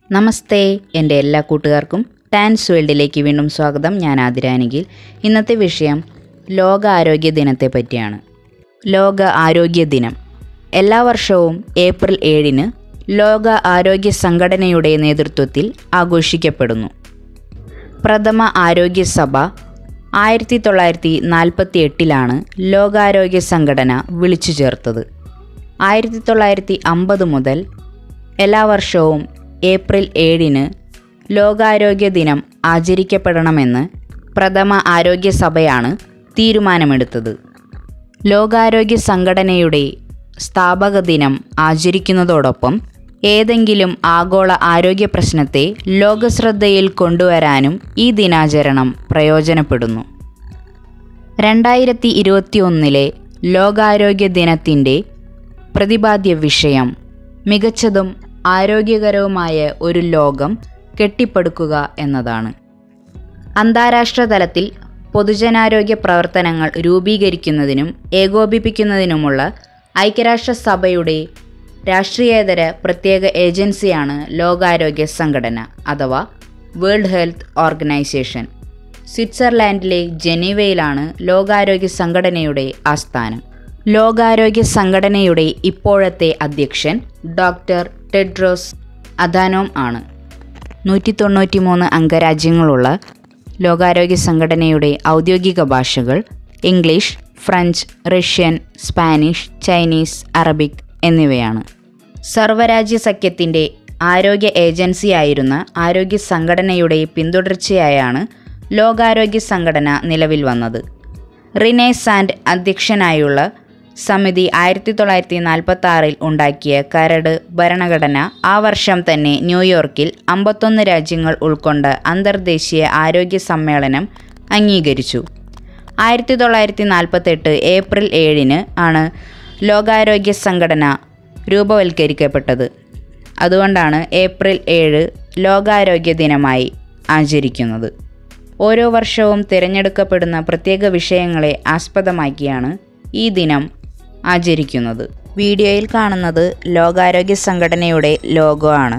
നമസ്തേ എൻ്റെ എല്ലാ കൂട്ടുകാർക്കും ടാൻസ് വേൾഡിലേക്ക് വീണ്ടും സ്വാഗതം ഞാൻ ആതിരാനികിൽ ഇന്നത്തെ വിഷയം ലോക ആരോഗ്യ ദിനത്തെ പറ്റിയാണ് ലോക ആരോഗ്യ ദിനം എല്ലാ വർഷവും ഏപ്രിൽ ഏഴിന് ലോക ആരോഗ്യ സംഘടനയുടെ നേതൃത്വത്തിൽ ആഘോഷിക്കപ്പെടുന്നു പ്രഥമ ആരോഗ്യ സഭ ആയിരത്തി തൊള്ളായിരത്തി നാൽപ്പത്തി എട്ടിലാണ് ലോകാരോഗ്യ സംഘടന വിളിച്ചു ചേർത്തത് ആയിരത്തി തൊള്ളായിരത്തി അമ്പത് മുതൽ എല്ലാ വർഷവും ഏപ്രിൽ ഏഴിന് ലോകാരോഗ്യ ദിനം ആചരിക്കപ്പെടണമെന്ന് പ്രഥമ ആരോഗ്യ സഭയാണ് തീരുമാനമെടുത്തത് ലോകാരോഗ്യ സംഘടനയുടെ സ്ഥാപക ദിനം ആചരിക്കുന്നതോടൊപ്പം ഏതെങ്കിലും ആഗോള ആരോഗ്യ പ്രശ്നത്തെ ലോകശ്രദ്ധയിൽ കൊണ്ടുവരാനും ഈ ദിനാചരണം പ്രയോജനപ്പെടുന്നു രണ്ടായിരത്തി ഇരുപത്തിയൊന്നിലെ ലോകാരോഗ്യ ദിനത്തിൻ്റെ പ്രതിപാദ്യ വിഷയം മികച്ചതും ആരോഗ്യകരവുമായ ഒരു ലോകം കെട്ടിപ്പടുക്കുക എന്നതാണ് അന്താരാഷ്ട്ര തലത്തിൽ പൊതുജനാരോഗ്യ പ്രവർത്തനങ്ങൾ രൂപീകരിക്കുന്നതിനും ഏകോപിപ്പിക്കുന്നതിനുമുള്ള ഐക്യരാഷ്ട്രസഭയുടെ രാഷ്ട്രീയേതര പ്രത്യേക ഏജൻസിയാണ് ലോകാരോഗ്യ സംഘടന അഥവാ വേൾഡ് ഹെൽത്ത് ഓർഗനൈസേഷൻ സ്വിറ്റ്സർലാൻഡിലെ ജനീവയിലാണ് ലോകാരോഗ്യ സംഘടനയുടെ ആസ്ഥാനം ലോകാരോഗ്യ സംഘടനയുടെ ഇപ്പോഴത്തെ അധ്യക്ഷൻ ഡോക്ടർ ടെഡ്രോസ് അദാനോം ആണ് നൂറ്റി തൊണ്ണൂറ്റി മൂന്ന് അംഗരാജ്യങ്ങളുള്ള ലോകാരോഗ്യ സംഘടനയുടെ ഔദ്യോഗിക ഭാഷകൾ English French Russian Spanish Chinese Arabic എന്നിവയാണ് സർവ്വരാജ്യ സഖ്യത്തിൻ്റെ ആരോഗ്യ ഏജൻസിയായിരുന്ന ആരോഗ്യ സംഘടനയുടെ പിന്തുടർച്ചയായാണ് ലോകാരോഗ്യ സംഘടന നിലവിൽ വന്നത് റിനെ സാൻഡ് അധ്യക്ഷനായുള്ള സമിതി ആയിരത്തി തൊള്ളായിരത്തി നാൽപ്പത്തി ആറിൽ ഉണ്ടാക്കിയ കരട് ഭരണഘടന ആ വർഷം തന്നെ ന്യൂയോർക്കിൽ അമ്പത്തൊന്ന് രാജ്യങ്ങൾ ഉൾക്കൊണ്ട അന്തർദേശീയ ആരോഗ്യ സമ്മേളനം അംഗീകരിച്ചു ആയിരത്തി തൊള്ളായിരത്തി നാൽപ്പത്തെട്ട് ഏപ്രിൽ ഏഴിന് ആണ് ലോകാരോഗ്യ സംഘടന രൂപവൽക്കരിക്കപ്പെട്ടത് അതുകൊണ്ടാണ് ഏപ്രിൽ ഏഴ് ലോകാരോഗ്യ ദിനമായി ആചരിക്കുന്നത് ഓരോ വർഷവും തിരഞ്ഞെടുക്കപ്പെടുന്ന പ്രത്യേക വിഷയങ്ങളെ ആസ്പദമാക്കിയാണ് ഈ ദിനം ആചരിക്കുന്നത് വീഡിയോയിൽ കാണുന്നത് ലോകാരോഗ്യ സംഘടനയുടെ ലോഗോ ആണ്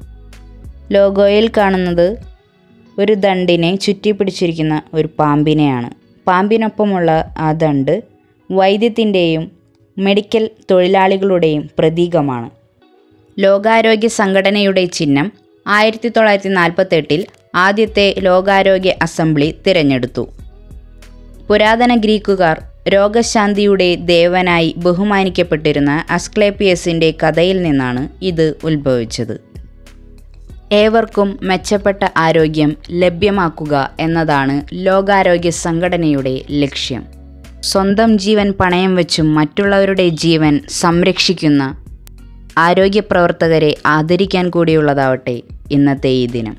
ലോഗോയിൽ കാണുന്നത് ഒരു ദണ്ടിനെ ചുറ്റിപ്പിടിച്ചിരിക്കുന്ന ഒരു പാമ്പിനെയാണ് പാമ്പിനൊപ്പമുള്ള ആ ദണ്ട് വൈദ്യത്തിൻ്റെയും മെഡിക്കൽ തൊഴിലാളികളുടെയും പ്രതീകമാണ് ലോകാരോഗ്യ സംഘടനയുടെ ചിഹ്നം ആയിരത്തി തൊള്ളായിരത്തി നാൽപ്പത്തെട്ടിൽ ആദ്യത്തെ ലോകാരോഗ്യ അസംബ്ലി തിരഞ്ഞെടുത്തു പുരാതന ഗ്രീക്കുകാർ രോഗശാന്തിയുടെ ദേവനായി ബഹുമാനിക്കപ്പെട്ടിരുന്ന അസ്ക്ലേപ്പിയസിൻ്റെ കഥയിൽ നിന്നാണ് ഇത് ഉത്ഭവിച്ചത് ഏവർക്കും മെച്ചപ്പെട്ട ആരോഗ്യം ലഭ്യമാക്കുക എന്നതാണ് ലോകാരോഗ്യ സംഘടനയുടെ ലക്ഷ്യം സ്വന്തം ജീവൻ പണയം വെച്ചും മറ്റുള്ളവരുടെ ജീവൻ സംരക്ഷിക്കുന്ന ആരോഗ്യ പ്രവർത്തകരെ ആദരിക്കാൻ കൂടിയുള്ളതാവട്ടെ ഇന്നത്തെ ഈ ദിനം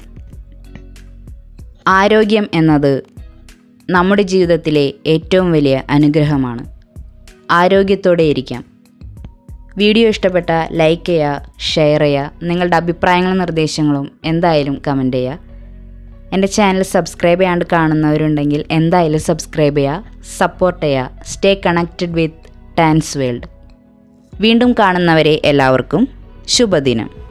ആരോഗ്യം എന്നത് നമ്മുടെ ജീവിതത്തിലെ ഏറ്റവും വലിയ അനുഗ്രഹമാണ് ആരോഗ്യത്തോടെ ഇരിക്കാം വീഡിയോ ഇഷ്ടപ്പെട്ട ലൈക്ക് ചെയ്യുക ഷെയർ ചെയ്യുക നിങ്ങളുടെ അഭിപ്രായങ്ങളും നിർദ്ദേശങ്ങളും എന്തായാലും കമൻറ്റ് ചെയ്യുക എൻ്റെ ചാനൽ സബ്സ്ക്രൈബ് ചെയ്യാണ്ട് കാണുന്നവരുണ്ടെങ്കിൽ എന്തായാലും സബ്സ്ക്രൈബ് ചെയ്യുക സപ്പോർട്ട് ചെയ്യുക stay connected with Tans world വീണ്ടും കാണുന്നവരെ എല്ലാവർക്കും ശുഭദിനം